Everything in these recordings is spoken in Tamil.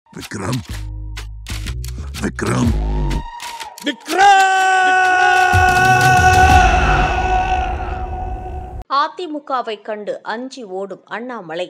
விக்ரம் விக்ரம் அதிமுகவை கண்டு அஞ்சி ஓடும் அண்ணாமலை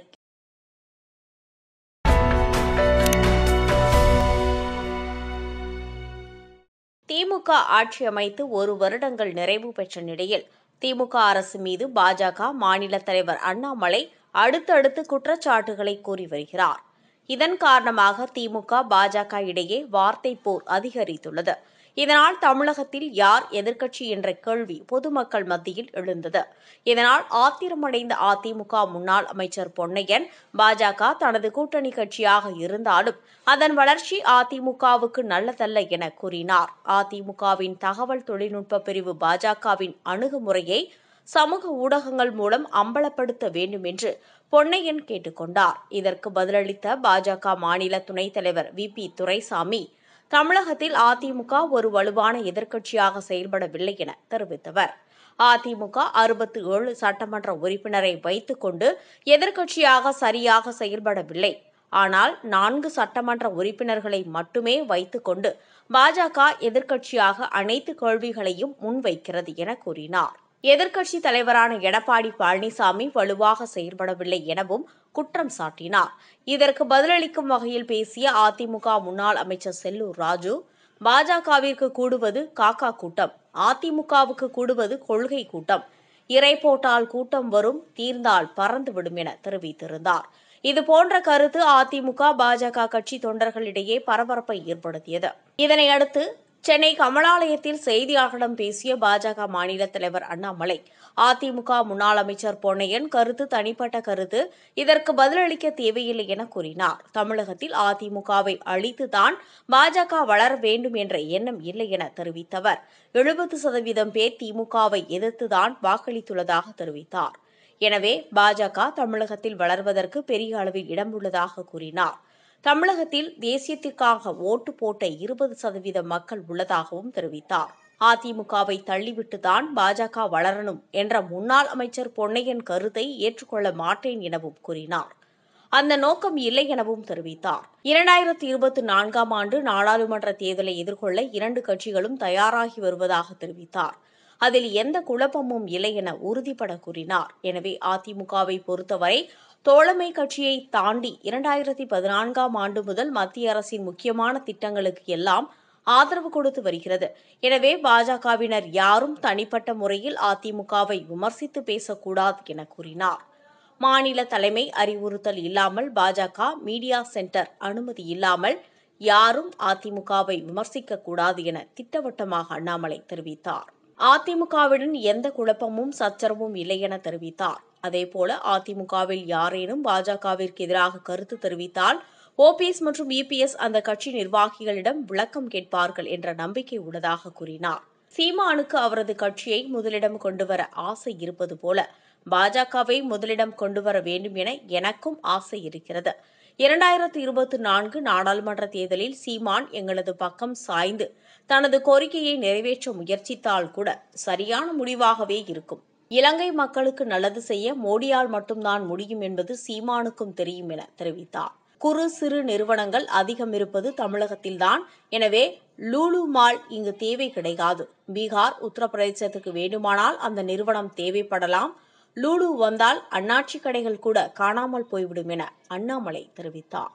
திமுக ஆட்சி அமைத்து ஒரு வருடங்கள் நிறைவு பெற்ற நிலையில் திமுக அரசு மீது பாஜக மாநில தலைவர் அண்ணாமலை அடுத்தடுத்து குற்றச்சாட்டுகளை கூறி வருகிறார் இதன் காரணமாக திமுக பாஜக இடையே வார்த்தை போர் அதிகரித்துள்ளது இதனால் தமிழகத்தில் யார் எதிர்க்கட்சி என்ற கேள்வி பொதுமக்கள் மத்தியில் எழுந்தது இதனால் ஆத்திரமடைந்த அதிமுக முன்னாள் அமைச்சர் பொன்னையன் பாஜக தனது கூட்டணி கட்சியாக இருந்தாலும் அதன் வளர்ச்சி அதிமுகவுக்கு நல்லதல்ல என கூறினார் அதிமுகவின் தகவல் தொழில்நுட்ப பிரிவு பாஜகவின் அணுகுமுறையை சமூக ஊடகங்கள் மூலம் அம்பலப்படுத்த வேண்டும் என்று பொன்னையன் கேட்டுக்கொண்டார் இதற்கு பதிலளித்த பாஜக மாநில துணைத் தலைவர் வி பி துரைசாமி தமிழகத்தில் அதிமுக ஒரு வலுவான எதிர்க்கட்சியாக செயல்படவில்லை என தெரிவித்தவர் அதிமுக அறுபத்தி ஏழு சட்டமன்ற உறுப்பினரை வைத்துக்கொண்டு எதிர்க்கட்சியாக சரியாக செயல்படவில்லை ஆனால் நான்கு சட்டமன்ற உறுப்பினர்களை மட்டுமே வைத்துக்கொண்டு பாஜக எதிர்க்கட்சியாக அனைத்து கேள்விகளையும் முன்வைக்கிறது என கூறினார் எதிர்க்கட்சி தலைவரான எடப்பாடி பழனிசாமி வலுவாக செயல்படவில்லை எனவும் குற்றம் சாட்டினார் இதற்கு பதிலளிக்கும் வகையில் பேசிய அதிமுக முன்னாள் அமைச்சர் செல்லூர் ராஜு பாஜகவிற்கு கூடுவது காக்கா கூட்டம் அதிமுகவுக்கு கூடுவது கொள்கை கூட்டம் இறை போட்டால் கூட்டம் வரும் தீர்ந்தால் பறந்துவிடும் என தெரிவித்திருந்தார் இதுபோன்ற கருத்து அதிமுக பாஜக கட்சி தொண்டர்களிடையே பரபரப்பை ஏற்படுத்தியது இதனையடுத்து சென்னை கமலாலயத்தில் செய்தியாளர்களிடம் பேசிய பாஜக மாநில தலைவர் அண்ணாமலை அதிமுக முன்னாள் அமைச்சர் பொன்னையன் கருத்து தனிப்பட்ட கருத்து இதற்கு பதிலளிக்க தேவையில்லை என கூறினார் தமிழகத்தில் அதிமுகவை அழித்துதான் பாஜக வளர வேண்டும் என்ற எண்ணம் இல்லை என தெரிவித்தவர் எழுபது சதவீதம் பேர் திமுகவை எதிர்த்துதான் வாக்களித்துள்ளதாக தெரிவித்தார் எனவே பாஜக தமிழகத்தில் வளர்வதற்கு பெரிய அளவில் இடம் உள்ளதாக கூறினார் தமிழகத்தில் தேசியத்திற்காக ஓட்டு போட்ட இருபது சதவீத மக்கள் உள்ளதாகவும் தெரிவித்தார் அதிமுகவை தள்ளிவிட்டுதான் பாஜக வளரணும் என்ற முன்னாள் அமைச்சர் பொன்னையன் கருத்தை ஏற்றுக்கொள்ள மாட்டேன் எனவும் கூறினார் அந்த நோக்கம் இல்லை எனவும் தெரிவித்தார் இரண்டாயிரத்தி இருபத்தி நான்காம் ஆண்டு நாடாளுமன்ற தேர்தலை எதிர்கொள்ள இரண்டு கட்சிகளும் தயாராகி வருவதாக தெரிவித்தார் அதில் எந்த குழப்பமும் இல்லை என உறுதிபட கூறினார் எனவே அதிமுகவை பொறுத்தவரை தோழமை கட்சியை தாண்டி இரண்டாயிரத்தி பதினான்காம் ஆண்டு முதல் மத்திய அரசின் முக்கியமான திட்டங்களுக்கு எல்லாம் ஆதரவு கொடுத்து வருகிறது எனவே பாஜகவினர் யாரும் தனிப்பட்ட முறையில் அதிமுகவை விமர்சித்து பேசக்கூடாது என கூறினார் மாநில தலைமை அறிவுறுத்தல் இல்லாமல் பாஜக மீடியா சென்டர் அனுமதி இல்லாமல் யாரும் அதிமுகவை விமர்சிக்க கூடாது என திட்டவட்டமாக அண்ணாமலை தெரிவித்தார் அதிமுகவுடன் எந்த குழப்பமும் சச்சரவும் இல்லை என தெரிவித்தார் அதேபோல அதிமுகவில் யாரேனும் பாஜகவிற்கு எதிராக கருத்து தெரிவித்தால் ஓபிஎஸ் மற்றும் இபிஎஸ் அந்த கட்சி நிர்வாகிகளிடம் விளக்கம் கேட்பார்கள் என்ற நம்பிக்கை உள்ளதாக கூறினார் சீமானுக்கு அவரது கட்சியை முதலிடம் கொண்டுவர ஆசை இருப்பது போல பாஜகவை முதலிடம் கொண்டுவர வேண்டும் என எனக்கும் ஆசை இருக்கிறது இரண்டாயிரத்தி இருபத்தி நான்கு நாடாளுமன்ற தேர்தலில் சீமான் எங்களது பக்கம் சாய்ந்து தனது கோரிக்கையை நிறைவேற்ற முயற்சித்தால் கூட சரியான முடிவாகவே இருக்கும் இலங்கை மக்களுக்கு நல்லது செய்ய மோடியால் மட்டும்தான் முடியும் என்பது சீமானுக்கும் தெரியும் என தெரிவித்தார் குறு சிறு நிறுவனங்கள் அதிகம் இருப்பது தமிழகத்தில்தான் எனவே லூலு மால் இங்கு தேவை கிடையாது பீகார் உத்தரப்பிரதேசத்துக்கு வேண்டுமானால் அந்த நிறுவனம் தேவைப்படலாம் லூலு வந்தால் அண்ணாட்சி கடைகள் கூட காணாமல் போய்விடும் என அண்ணாமலை தெரிவித்தார்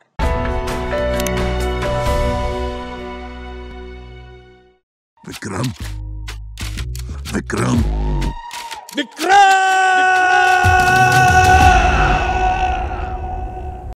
விக்ரம் விக்ரம் விக்ரம்